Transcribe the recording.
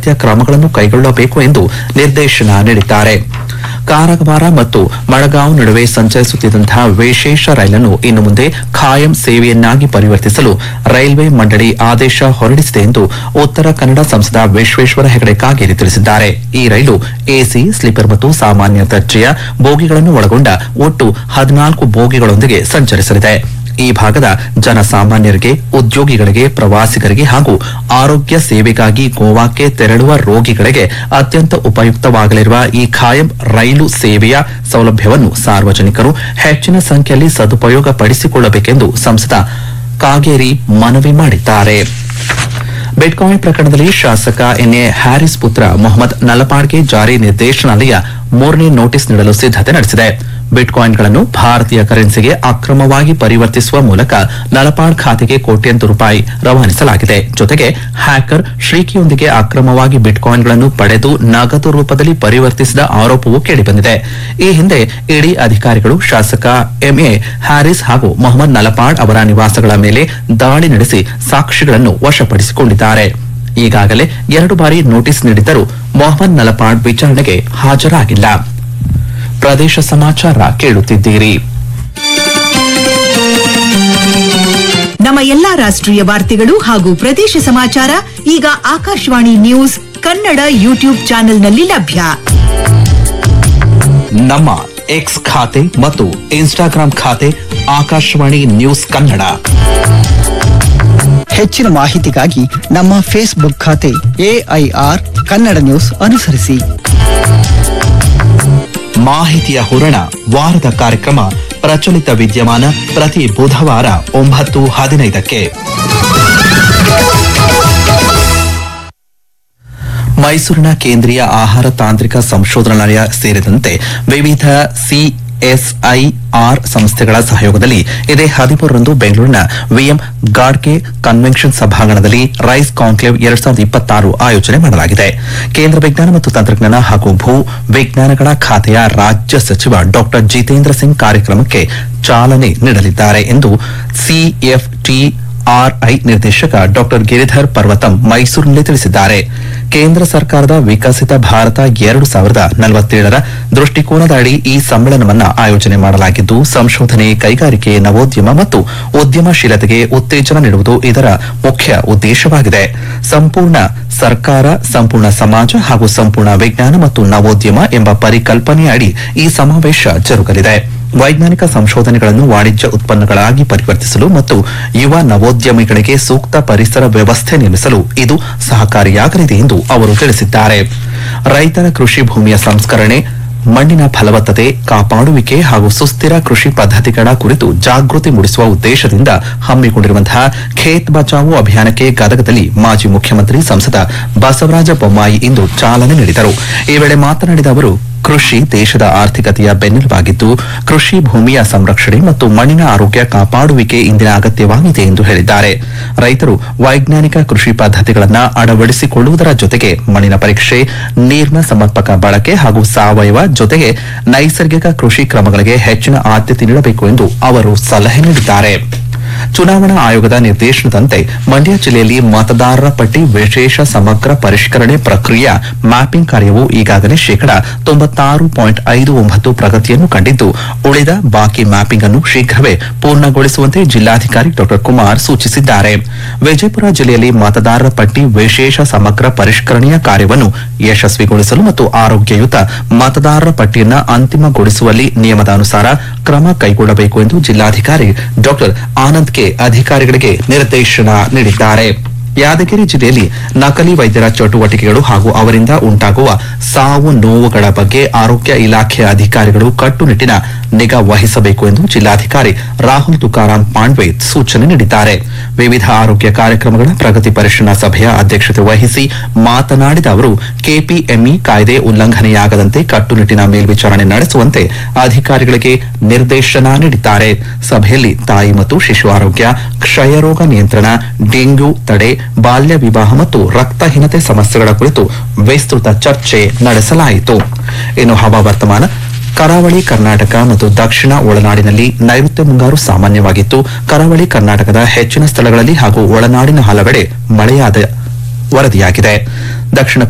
ಅಗತ್ಯ ಕ್ರಮಗಳನ್ನು ಕೈಗೊಳ್ಳಬೇಕು ಎಂದು ನಿರ್ದೇಶನ ನೀಡಿದ್ದಾರೆ ಕಾರವಾರ ಮತ್ತು ಮಡಗಾಂವ್ ನಡುವೆ ಸಂಚರಿಸುತ್ತಿದ್ದಂತಹ ವಿಶೇಷ ರೈಲನ್ನು ಇನ್ನು ಮುಂದೆ ಖಾಯಂ ಸೇವೆಯನ್ನಾಗಿ ಪರಿವರ್ತಿಸಲು ರೈಲ್ವೆ ಮಂಡಳಿ ಆದೇಶ ಹೊರಡಿಸಿದೆ ಎಂದು ಉತ್ತರ ಕನ್ನಡ ಸಂಸದ ವಿಶ್ವೇಶ್ವರ ಹೆಗಡೆ ಕಾಗೇರಿ ತಿಳಿಸಿದ್ದಾರೆ ಈ ರೈಲು ಎಸಿ ಸ್ಲೀಪರ್ ಮತ್ತು ಸಾಮಾನ್ಯ ದರ್ಜೆಯ ಬೋಗಿಗಳನ್ನು ಒಳಗೊಂಡ ಒಟ್ಟು ಹದಿನಾಲ್ಕು ಬೋಗಿಗಳೊಂದಿಗೆ ಸಂಚರಿಸಲಿದೆ ಈ ಭಾಗದ ಜನಸಾಮಾನ್ಯರಿಗೆ ಉದ್ಯೋಗಿಗಳಿಗೆ ಪ್ರವಾಸಿಗರಿಗೆ ಹಾಗೂ ಆರೋಗ್ಯ ಸೇವೆಗಾಗಿ ಗೋವಾಕ್ಕೆ ತೆರಳುವ ರೋಗಿಗಳಿಗೆ ಅತ್ಯಂತ ಉಪಯುಕ್ತವಾಗಲಿರುವ ಈ ಖಾಯಂ ರೈಲು ಸೇವೆಯ ಸೌಲಭ್ಯವನ್ನು ಸಾರ್ವಜನಿಕರು ಹೆಚ್ಚಿನ ಸಂಖ್ಯೆಯಲ್ಲಿ ಸದುಪಯೋಗ ಪಡಿಸಿಕೊಳ್ಳಬೇಕೆಂದು ಸಂಸದ ಕಾಗೇರಿ ಮನವಿ ಮಾಡಿದ್ದಾರೆ ಬಿಟ್ಕಾಯಿನ್ ಪ್ರಕರಣದಲ್ಲಿ ಶಾಸಕ ಎನ್ಎ ಹ್ಯಾರಿಸ್ ಪುತ್ರ ಮೊಹಮ್ಮದ್ ನಲಪಾಡ್ಗೆ ಜಾರಿ ನಿರ್ದೇಶನಾಲಯ ಮೂರನೇ ನೋಟಿಸ್ ನೀಡಲು ಸಿದ್ದತೆ ನಡೆಸಿದೆ ಬಿಟ್ಕಾಯಿನ್ಗಳನ್ನು ಭಾರತೀಯ ಕರೆನ್ಸಿಗೆ ಅಕ್ರಮವಾಗಿ ಪರಿವರ್ತಿಸುವ ಮೂಲಕ ನಲಪಾಡ್ ಖಾತೆಗೆ ಕೋಟ್ಯಂತರ ರೂಪಾಯಿ ರವಾನಿಸಲಾಗಿದೆ ಜೊತೆಗೆ ಹ್ಯಾಕರ್ ಶ್ರೀಕಿಯೊಂದಿಗೆ ಅಕ್ರಮವಾಗಿ ಬಿಟ್ಕಾಯಿನ್ಗಳನ್ನು ಪಡೆದು ನಗದು ರೂಪದಲ್ಲಿ ಪರಿವರ್ತಿಸಿದ ಆರೋಪವೂ ಕೇಳಿಬಂದಿದೆ ಈ ಹಿಂದೆ ಇಡಿ ಅಧಿಕಾರಿಗಳು ಶಾಸಕ ಎಂಎ ಹ್ಯಾರಿಸ್ ಹಾಗೂ ಮೊಹಮ್ಮದ್ ನಲಪಾಡ್ ಅವರ ನಿವಾಸಗಳ ಮೇಲೆ ದಾಳಿ ನಡೆಸಿ ಸಾಕ್ಷಿಗಳನ್ನು ವಶಪಡಿಸಿಕೊಂಡಿದ್ದಾರೆ ಈಗಾಗಲೇ ಎರಡು ಬಾರಿ ನೋಟಿಸ್ ನೀಡಿದ್ದರೂ ಮೊಹಮ್ಮದ್ ನಲಪಾಡ್ ವಿಚಾರಣೆಗೆ ಹಾಜರಾಗಿಲ್ಲ ಪ್ರದೇಶ ಸಮಾಚಾರ ಕೇಳುತ್ತಿದ್ದೀರಿ ನಮ್ಮ ಎಲ್ಲಾ ರಾಷ್ಟ್ರೀಯ ವಾರ್ತೆಗಳು ಹಾಗೂ ಪ್ರದೇಶ ಸಮಾಚಾರ ಈಗ ಆಕಾಶವಾಣಿ ನ್ಯೂಸ್ ಕನ್ನಡ ಯೂಟ್ಯೂಬ್ ಚಾನೆಲ್ನಲ್ಲಿ ಲಭ್ಯ ನಮ್ಮ ಎಕ್ಸ್ ಖಾತೆ ಮತ್ತು ಇನ್ಸ್ಟಾಗ್ರಾಂ ಖಾತೆ ಆಕಾಶವಾಣಿ ನ್ಯೂಸ್ ಕನ್ನಡ ಹೆಚ್ಚಿನ ಮಾಹಿತಿಗಾಗಿ ನಮ್ಮ ಫೇಸ್ಬುಕ್ ಖಾತೆ ಎಐಆರ್ ಕನ್ನಡ ನ್ಯೂಸ್ ಅನುಸರಿಸಿ ಮಾಹಿತಿಯ ಹೂರಣ ವಾರದ ಕಾರ್ಯಕ್ರಮ ಪ್ರಚಲಿತ ವಿದ್ಯಮಾನ ಪ್ರತಿ ಬುಧವಾರ ಒಂಬತ್ತು ಹದಿನೈದಕ್ಕೆ ಮೈಸೂರಿನ ಕೇಂದ್ರೀಯ ಆಹಾರ ತಾಂತ್ರಿಕ ಸಂಶೋಧನಾಲಯ ಸೇರಿದಂತೆ ವಿವಿಧ ಸಿಎಸ್ಐಆರ್ ಸಂಸ್ಥೆಗಳ ಸಹಯೋಗದಲ್ಲಿ ಇದೇ ಹದಿಮೂರರಂದು ಬೆಂಗಳೂರಿನ ವಿಎಂ ಗಾಡ್ಗೆ ಕನ್ವೆನ್ಷನ್ ಸಭಾಂಗಣದಲ್ಲಿ ರೈಸ್ ಕಾನ್ಕ್ಲೇವ್ ಎರಡ್ ಸಾವಿರದ ಇಪ್ಪತ್ತಾರು ಆಯೋಜನೆ ಮಾಡಲಾಗಿದೆ ಕೇಂದ್ರ ವಿಜ್ಞಾನ ಮತ್ತು ತಂತ್ರಜ್ಞಾನ ಹಾಗೂ ಭೂ ವಿಜ್ಞಾನಗಳ ಖಾತೆಯ ರಾಜ್ಯ ಸಚಿವ ಡಾಕ್ಟರ್ ಜಿತೇಂದ್ರ ಸಿಂಗ್ ಕಾರ್ಯಕ್ರಮಕ್ಕೆ ಚಾಲನೆ ನೀಡಲಿದ್ದಾರೆ ಎಂದು ಸಿಎಫ್ಟಿ ಆರ್ಐ ನಿರ್ದೇಶಕ ಡಾಕ್ಟರ್ ಗಿರಿಧರ್ ಪರ್ವತಂ ಮೈಸೂರಿನಲ್ಲಿ ತಿಳಿಸಿದ್ದಾರೆ ಕೇಂದ್ರ ಸರ್ಕಾರದ ವಿಕಸಿತ ಭಾರತ ಎರಡು ಸಾವಿರದ ನಲವತ್ತೇಳರ ದೃಷ್ಟಿಕೋನದ ಅಡಿ ಈ ಸಮ್ಮೇಳನವನ್ನು ಆಯೋಜನೆ ಮಾಡಲಾಗಿದ್ದು ಸಂಶೋಧನೆ ಕೈಗಾರಿಕೆ ನವೋದ್ಯಮ ಮತ್ತು ಉದ್ಯಮಶೀಲತೆಗೆ ಉತ್ತೇಜನ ನೀಡುವುದು ಇದರ ಮುಖ್ಯ ಉದ್ದೇಶವಾಗಿದೆ ಸಂಪೂರ್ಣ ಸರ್ಕಾರ ಸಂಪೂರ್ಣ ಸಮಾಜ ಹಾಗೂ ಸಂಪೂರ್ಣ ವಿಜ್ಞಾನ ಮತ್ತು ನವೋದ್ಯಮ ಎಂಬ ಪರಿಕಲ್ಪನೆಯ ಅಡಿ ಈ ಸಮಾವೇಶ ಜರುಗಲಿದೆ ವೈಜ್ಞಾನಿಕ ಸಂಶೋಧನೆಗಳನ್ನು ವಾಣಿಜ್ಯ ಉತ್ಪನ್ನಗಳಾಗಿ ಪರಿವರ್ತಿಸಲು ಮತ್ತು ಯುವ ನವೋದ್ಯಮಿಗಳಿಗೆ ಸೂಕ್ತ ಪರಿಸರ ವ್ಯವಸ್ಥೆ ನಿರ್ಮಿಸಲು ಇದು ಸಹಕಾರಿಯಾಗಲಿದೆ ಎಂದು ಅವರು ತಿಳಿಸಿದ್ದಾರೆ ರೈತರ ಕೃಷಿ ಭೂಮಿಯ ಸಂಸ್ಕರಣೆ ಮಣ್ಣಿನ ಫಲವತ್ತತೆ ಕಾಪಾಡುವಿಕೆ ಹಾಗೂ ಸುಸ್ಥಿರ ಕೃಷಿ ಪದ್ಧತಿಗಳ ಕುರಿತು ಜಾಗೃತಿ ಮೂಡಿಸುವ ಉದ್ದೇಶದಿಂದ ಹಮ್ಮಿಕೊಂಡಿರುವಂತಹ ಖೇತ್ ಬಚಾವೋ ಅಭಿಯಾನಕ್ಕೆ ಗದಗದಲ್ಲಿ ಮಾಜಿ ಮುಖ್ಯಮಂತ್ರಿ ಸಂಸದ ಬಸವರಾಜ ಬೊಮ್ಮಾಯಿ ಇಂದು ಚಾಲನೆ ನೀಡಿದರು ಈ ವೇಳೆ ಮಾತನಾಡಿದ ಅವರು ಕೃಷಿ ದೇಶದ ಆರ್ಥಿಕತೆಯ ಬೆನ್ನೆಲುಬಾಗಿದ್ದು ಕೃಷಿ ಭೂಮಿಯ ಸಂರಕ್ಷಣೆ ಮತ್ತು ಮಣ್ಣಿನ ಆರೋಗ್ಯ ಕಾಪಾಡುವಿಕೆ ಇಂದಿನ ಅಗತ್ಯವಾಗಿದೆ ಎಂದು ಹೇಳಿದ್ದಾರೆ ರೈತರು ವೈಜ್ಞಾನಿಕ ಕೃಷಿ ಪದ್ಧತಿಗಳನ್ನು ಅಳವಡಿಸಿಕೊಳ್ಳುವುದರ ಜೊತೆಗೆ ಮಣ್ಣಿನ ಪರೀಕ್ಷೆ ನೀರಿನ ಸಮರ್ಪಕ ಬಳಕೆ ಹಾಗೂ ಸಾವಯವ ಜೊತೆಗೆ ನೈಸರ್ಗಿಕ ಕೃಷಿ ಕ್ರಮಗಳಿಗೆ ಹೆಚ್ಚಿನ ಆದ್ಯತೆ ನೀಡಬೇಕು ಎಂದು ಅವರು ಸಲಹೆ ನೀಡಿದ್ದಾರೆ ಚುನಾವಣಾ ಆಯೋಗದ ನಿರ್ದೇಶನದಂತೆ ಮಂಡ್ಯ ಜಿಲ್ಲೆಯಲ್ಲಿ ಮತದಾರರ ಪಟ್ಟಿ ವಿಶೇಷ ಸಮಗ್ರ ಪರಿಷ್ಕರಣೆ ಪ್ರಕ್ರಿಯೆಯ ಮ್ಯಾಪಿಂಗ್ ಕಾರ್ಯವು ಈಗಾಗಲೇ ಶೇಕಡಾ ತೊಂಬತ್ತಾರು ಪಾಯಿಂಟ್ ಐದು ಒಂಬತ್ತು ಪ್ರಗತಿಯನ್ನು ಕಂಡಿದ್ದು ಉಳಿದ ಬಾಕಿ ಮ್ಯಾಪಿಂಗ್ ಅನ್ನು ಶೀಘ್ರವೇ ಪೂರ್ಣಗೊಳಿಸುವಂತೆ ಜಿಲ್ಲಾಧಿಕಾರಿ ಡಾ ಕುಮಾರ್ ಸೂಚಿಸಿದ್ದಾರೆ ವಿಜಯಪುರ ಜಿಲ್ಲೆಯಲ್ಲಿ ಮತದಾರರ ಪಟ್ಟಿ ವಿಶೇಷ ಸಮಗ್ರ ಪರಿಷ್ಕರಣೆಯ ಕಾರ್ಯವನ್ನು ಯಶಸ್ವಿಗೊಳಿಸಲು ಮತ್ತು ಆರೋಗ್ಯಯುತ ಮತದಾರರ ಪಟ್ಟಿಯನ್ನು ಅಂತಿಮಗೊಳಿಸುವಲ್ಲಿ ನಿಯಮದ ಅನುಸಾರ ಕ್ರಮ ಕೈಗೊಳ್ಳಬೇಕು ಎಂದು ಜಿಲ್ಲಾಧಿಕಾರಿ ಡಾಕ್ಟರ್ ಆನಂದ್ ಕೆ ಅಧಿಕಾರಿಗಳಿಗೆ ನಿರ್ದೇಶನ ನೀಡಿದ್ದಾರೆ ಯಾದಗಿರಿ ಜಿಲ್ಲೆಯಲ್ಲಿ ನಕಲಿ ವೈದ್ಯರ ಚಟುವಟಿಕೆಗಳು ಹಾಗೂ ಅವರಿಂದ ಉಂಟಾಗುವ ಸಾವು ನೋವುಗಳ ಬಗ್ಗೆ ಆರೋಗ್ಯ ಇಲಾಖೆಯ ಅಧಿಕಾರಿಗಳು ಕಟ್ಟುನಿಟ್ಟಿನ ನಿಗಾ ವಹಿಸಬೇಕು ಎಂದು ಜಿಲ್ಲಾಧಿಕಾರಿ ರಾಹುಲ್ ತುಕಾರಾಂ ಪಾಂಡ್ವೆ ಸೂಚನೆ ನೀಡಿದ್ದಾರೆ ವಿವಿಧ ಆರೋಗ್ಯ ಕಾರ್ಯಕ್ರಮಗಳ ಪ್ರಗತಿ ಪರಿಶೀಲನಾ ಸಭೆಯ ಅಧ್ಯಕ್ಷತೆ ವಹಿಸಿ ಮಾತನಾಡಿದ ಅವರು ಕೆಪಿಎಂಇ ಕಾಯ್ದೆ ಉಲ್ಲಂಘನೆಯಾಗದಂತೆ ಕಟ್ಟುನಿಟ್ಟಿನ ಮೇಲ್ವಿಚಾರಣೆ ನಡೆಸುವಂತೆ ಅಧಿಕಾರಿಗಳಿಗೆ ನಿರ್ದೇಶನ ನೀಡಿದ್ದಾರೆ ಸಭೆಯಲ್ಲಿ ತಾಯಿ ಮತ್ತು ಶಿಶು ಆರೋಗ್ಯ ಕ್ಷಯರೋಗ ನಿಯಂತ್ರಣ ಡೆಂಗ್ಯೂ ತಡೆ ಬಾಲ್ಯ ವಿವಾಹ ಮತ್ತು ರಕ್ತಹೀನತೆ ಸಮಸ್ಯೆಗಳ ಕುರಿತು ವಿಸ್ತೃತ ಚರ್ಚೆ ನಡೆಸಲಾಯಿತು ಇನ್ನು ಹವಾವರ್ತಮಾನ ಕರಾವಳಿ ಕರ್ನಾಟಕ ಮತ್ತು ದಕ್ಷಿಣ ಒಳನಾಡಿನಲ್ಲಿ ನೈಋತ್ಯ ಮುಂಗಾರು ಸಾಮಾನ್ಯವಾಗಿತ್ತು ಕರಾವಳಿ ಕರ್ನಾಟಕದ ಹೆಚ್ಚಿನ ಸ್ಥಳಗಳಲ್ಲಿ ಹಾಗೂ ಒಳನಾಡಿನ ಹಲವೆಡೆ ಮಳೆಯಾದ ವರದಿಯಾಗಿದೆ ದಕ್ಷಿಣ